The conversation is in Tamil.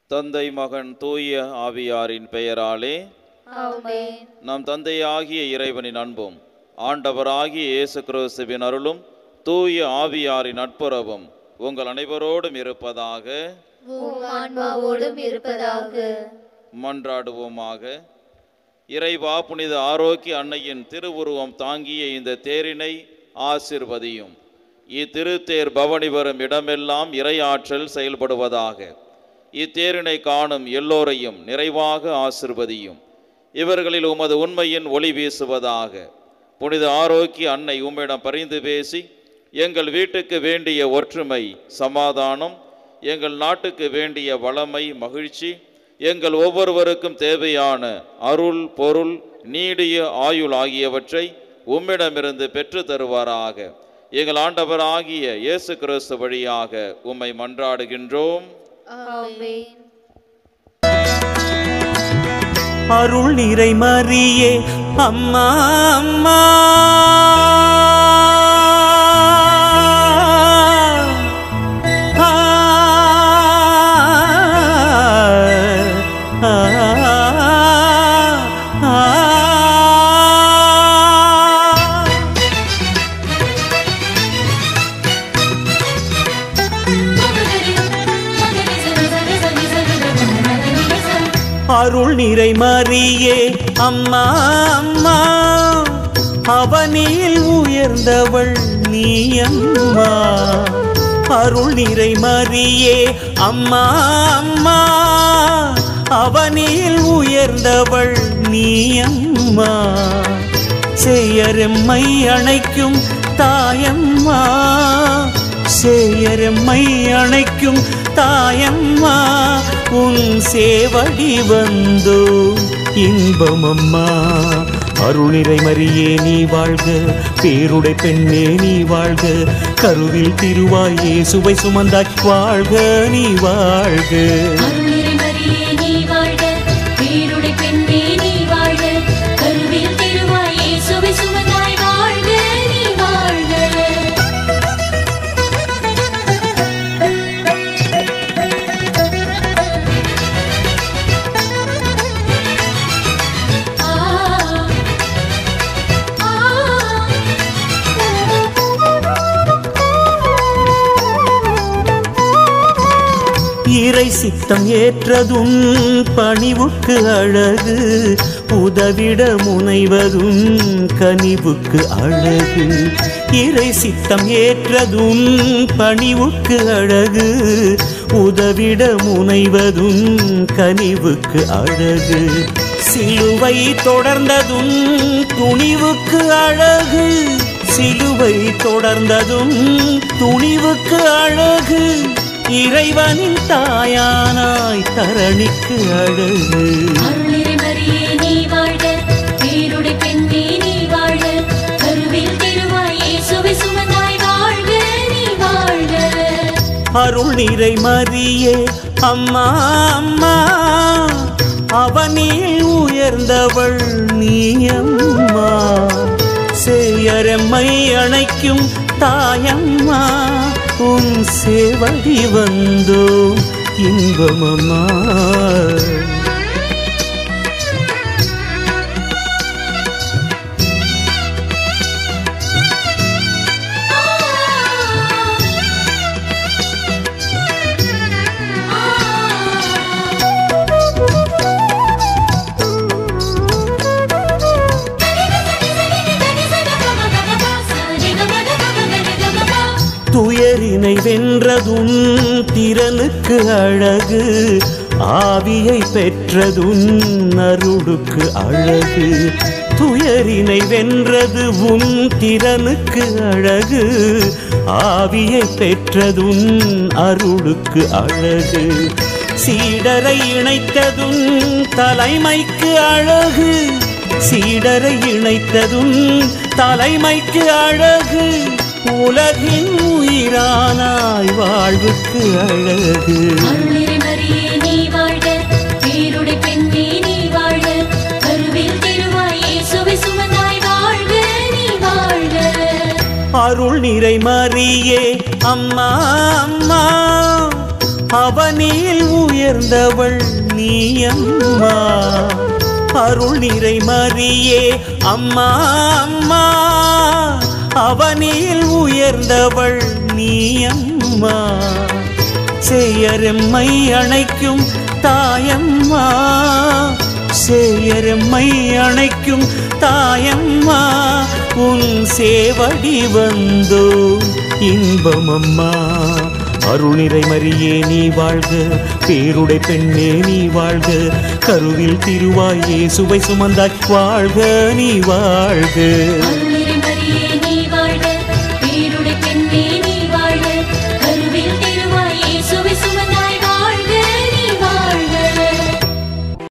தந்தை மகன் தூய ஆவியாரின் பெயராலே ஆமென் நம் தந்தையாகிய இறைவனின் அன்பும் ஆண்டவராகிய இயேசு கிறிஸ்துவின் அருளும் தூய ஆவியாரின் நட்புறவும் உங்கள் அனைவரோடும் இருப்பதாக உம் ஆன்மாவோடும் இருப்பதாக மன்றாடுவோமாக இறைவா புனித ஆரோக்கிய அன்னையின் திருவுருவம் தாங்கிய இந்த தேரினை ஆசிர்வதியும் இத்திருத்தேர் பவனி வரும் இடமெல்லாம் இறையாற்றல் செயல்படுவதாக இத்தேரினை காணும் எல்லோரையும் நிறைவாக ஆசிர்வதியும் இவர்களில் உமது உண்மையின் ஒளி வீசுவதாக புனித ஆரோக்கிய அன்னை உம்மிடம் பரிந்து பேசி எங்கள் வீட்டுக்கு வேண்டிய ஒற்றுமை சமாதானம் எங்கள் நாட்டுக்கு வேண்டிய வளமை மகிழ்ச்சி எங்கள் ஒவ்வொருவருக்கும் தேவையான அருள் பொருள் நீடிய ஆயுள் ஆகியவற்றை உம்மிடமிருந்து பெற்று தருவாராக எங்கள் ஆண்டவராகிய இயேசு கிறிஸ்து வழியாக உம்மை மன்றாடுகின்றோம் ஆமென் அருள் நிறை மறியே அம்மா அம்மா ஆ, ஆ, ஆ. அருள் நிறை மறியே அம்மா அம்மா அவனில் உயர்ந்தவள் நீ அம்மா அருள் நிறை மறியே அம்மா அம்மா அவனில் உயர்ந்தவள் நீ அம்மா செய்யரெம்மை அணைக்கும் தாயம்மா செய்யரெம்மை அணைக்கும் தாயம்மா உன் சேவடி வந்தோ இன்பமம்மா அருளிரை மறியே நீ வாழ்க பேருடை பெண்ணே நீ வாழ்க கருவில் திருவாயே சுவை சுமந்தாய் வாழ்க நீ வாழ்க அருளிறை மரியே நீ வாழ்க பேருடை பெண்ணே நீ வாழ்க கருவில் திருவாயே சுவை சுமந்தாய் வாழ்க நீ வாழ்க ஆ இறை சித்தம் ஏற்றதும் பணிவுக்கு அழகு உதவிட முனைவதும் கனிவுக்கு அழகு இறை சித்தம் ஏற்றதும் பணிவுக்கு அழகு உதவிட முனைவதும் கனிவுக்கு அழகு சிலுவை தொடர்ந்ததும் துணிவுக்கு அழகு சிலுவை தொடர்ந்ததும் துணிவுக்கு அழகு இறைவனின் தாயானாய் தரணிக்கு அழகு அருளிறை மரியே நீ வாழ்க பேருடை பெண்ணே நீ வாழ்க கருவில் திருவாயே சுவை சுமந்தாய் வாழ்க நீ வாழ்க அருள் நிறை மறியே அம்மா அம்மா அவனில் உயர்ந்தவள் நீ அம்மா செய்யரம்மை அணைக்கும் தாயம்மா உன் சேவடி வந்தோ இன்பமம்மா துயரினை வென்றதும் திறனுக்கு அழகு ஆவியை பெற்றதும் அருளுக்கு அழகு துயரினை வென்றது உன் திறனுக்கு அழகு ஆவியை பெற்றதும் அருளுக்கு அழகு சீடரை இணைத்ததும் தலைமைக்கு அழகு சீடரை இணைத்ததும் தலைமைக்கு அழகு உலகின் உயிரானாய் வாழ்வுக்கு அழகு அருளிறை மரியே நீ வாழ்க பேருடை பெண்ணே நீ வாழ்க கருவில் திருவாயே சுவை சுமந்தாய் வாழ்க நீ வாழ்க அருள் நிறை மறியே அம்மா அம்மா அவனில் உயர்ந்தவள் நீ அம்மா அருள் நிறை மரியே அம்மா அம்மா அவனில் உயர்ந்தவள் நீ அம்மா செய்யரெம்மை அணைக்கும் தாயம்மா செய்யரெம்மை அணைக்கும் தாயம்மா உன் சேவடி வந்தோ இன்பமம்மா அருளிறை மரியே நீ வாழ்க பேருடை பெண்ணே நீ வாழ்க கருவில் திருவாயே சுவை சுமந்தாய் வாழ்க நீ வாழ்க